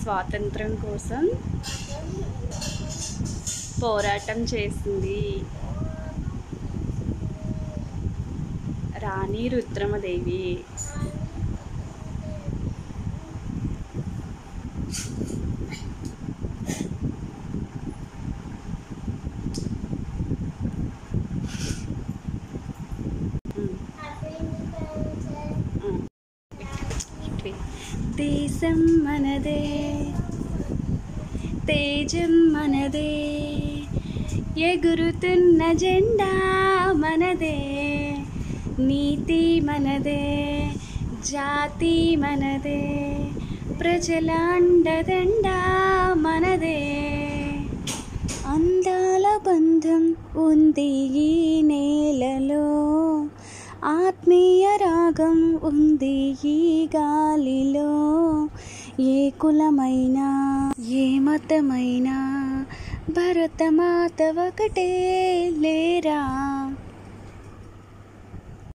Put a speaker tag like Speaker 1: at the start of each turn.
Speaker 1: స్వాతంత్రం కోసం పోరాటం చేసింది రాణి రుద్రమదేవి ఉమ్. ఉమ్. ఇట్వి. దేశం మనదే తేజం మనదే ఎగురుతున్న జెండా మనదే నీతి మనదే జాతి మనదే ప్రజల అండదండ మనదే అందాల బంధం ఉంది ఈ నేలలో ఆత్మీయ రాగం ఉంది ఈ గాలిలో ఏ కులమైనా ఏ మతమైనా భరతమాత ఒకటే లేరా